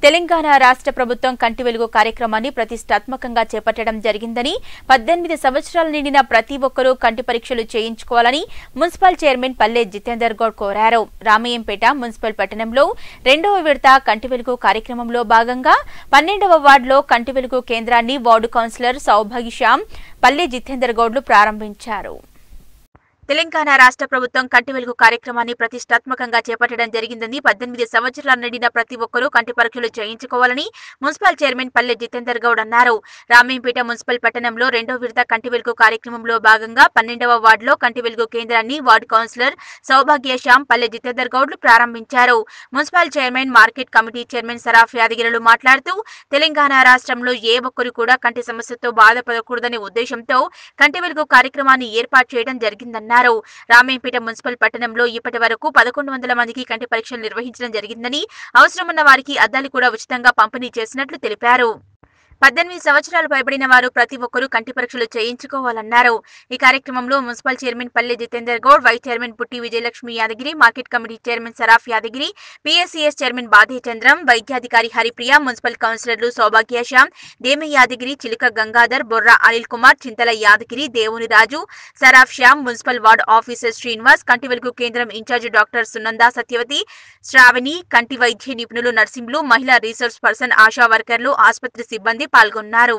తెలంగాణ రాష్ట్ర ప్రభుత్వం కంటి వెలుగు కార్యక్రమాన్ని ప్రతిష్టాత్మకంగా చేపట్టడం జరిగిందని పద్దెనిమిది సంవత్సరాలు నిండిన ప్రతి ఒక్కరూ కంటి పరీక్షలు చేయించుకోవాలని మున్సిపల్ చైర్మన్ పల్లె జితేందర్ గౌడ్ కోరారు రామయ్యంపేట మున్సిపల్ పట్టణంలో రెండవ విడత కంటి వెలుగు కార్యక్రమంలో భాగంగా పన్నెండవ వార్డులో కంటి వెలుగు కేంద్రాన్ని వార్డు కౌన్సిలర్ సౌభాగ్య శ్యామ్ పల్లె జితేందర్ గౌడ్లు ప్రారంభించారు తెలంగాణ రాష్ట్ర ప్రభుత్వం కంటి వెలుగు కార్యక్రమాన్ని ప్రతిష్టాత్మకంగా చేపట్టడం జరిగిందని పద్దెనిమిది సంవత్సరాల నిండిన ప్రతి ఒక్కరూ కంటి పరీక్షలు చేయించుకోవాలని మున్సిపల్ చైర్మన్ పల్లె జితేందర్ గౌడ్ అన్నారు రామేంపేట మున్సిపల్ పట్టణంలో రెండో విడత కంటి వెలుగు కార్యక్రమంలో భాగంగా పన్నెండవ వార్డులో కంటి వెలుగు కేంద్రాన్ని వార్డు కౌన్సిలర్ సౌభాగ్య శ్యామ్ పల్లె జితేందర్ గౌడ్లు ప్రారంభించారు municipal chairman market committee chairman Saraf యాదగిరిలు మాట్లాడుతూ తెలంగాణ రాష్ట్రంలో ఏ ఒక్కరు కూడా కంటి సమస్యతో బాధపడకూడదనే ఉద్దేశంతో కంటి వెలుగు కార్యక్రమాన్ని ఏర్పాటు చేయడం జరిగిందన్నారు రామేంపేట మున్సిపల్ పట్టణంలో ఇప్పటి వరకు పదకొండు వందల మందికి కంటి పరీక్షలు నిర్వహించడం జరిగిందని అవసరమున్న వారికి అద్దాలు కూడా ఉచితంగా పంపిణీ చేసినట్లు తెలిపారు పద్దెనిమిది సంవత్సరాలు పైబడిన వారు ప్రతి ఒక్కరూ కంటి పరీక్షలు చేయించుకోవాలన్నారు ఈ కార్యక్రమంలో మున్సిపల్ చైర్మన్ పల్లె Jitender Goud vice chairman Putti Vijayalakshmi Yadagiri market committee chairman Saraf Yadagiri PSCS chairman Badhe Chandram వైద్యాధికారి హరిప్రియ మున్సిపల్ కౌన్సిలర్లు సౌభాగ్య శ్యామ్ దేమ యాదగిరి చిలుక Gangadhar Borra Anil Kumar Chintala Yadagiri Devuni Raju Saraf Shyam municipal ward officer Srinivas Kanti Velugu కేంద్రం ఇన్ఛార్జి డాక్టర్ సునంద సత్యవతి శ్రావణి కంటి వైద్య నిపుణులు నర్సింహులు మహిళా రీసోర్స్ పర్సన్ ఆశా వర్కర్లు ఆసుపత్రి సిబ్బంది పాల్గొన్నారు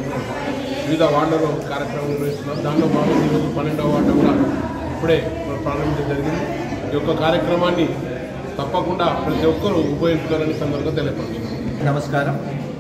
వివిధ వార్డులలో కార్యక్రమం నిర్వహిస్తున్నాం దానిలో భాగంగా ఈరోజు పన్నెండవ వార్డు కూడా ఇప్పుడే ప్రారంభించడం జరిగింది ఈ యొక్క కార్యక్రమాన్ని తప్పకుండా ప్రతి ఒక్కరూ ఉపయోగించుకోవాలని సందర్భంగా తెలియపడుతున్నాం నమస్కారం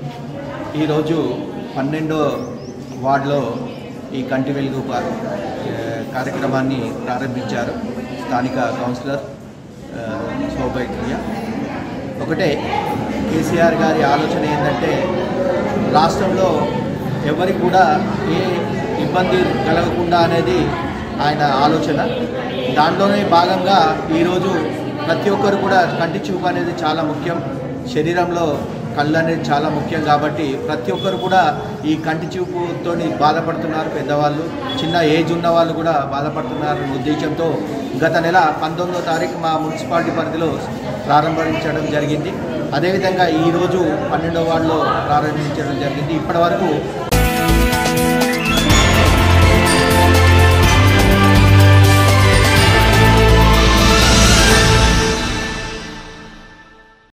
ఈరోజు పన్నెండో వార్డులో ఈ కంటి వెలుగు పా- ఏ, కార్యక్రమాన్ని ప్రారంభించారు స్థానిక కౌన్సిలర్ ఆ, సౌభాగ్య ఒకటే కేసీఆర్ గారి ఆలోచన ఏంటంటే రాష్ట్రంలో ఎవరికి కూడా ఏ ఇబ్బంది కలగకుండా అనేది ఆయన ఆలోచన దాంట్లోనే భాగంగా ఈరోజు ప్రతి ఒక్కరు కూడా కంటి చూపు అనేది చాలా ముఖ్యం శరీరంలో కళ్ళు అనేది చాలా ముఖ్యం కాబట్టి ప్రతి ఒక్కరు కూడా ఈ కంటి చూపుతో బాధపడుతున్నారు పెద్దవాళ్ళు చిన్న ఏజ్ ఉన్న వాళ్ళు కూడా బాధపడుతున్నారనే ఉద్దేశంతో గత నెల పంతొమ్మిదో తారీఖు మా మున్సిపాలిటీ పరిధిలో ప్రారంభించడం జరిగింది అదేవిధంగా ఈరోజు పన్నెండవ వార్డులో ప్రారంభించడం జరిగింది ఇప్పటి వరకు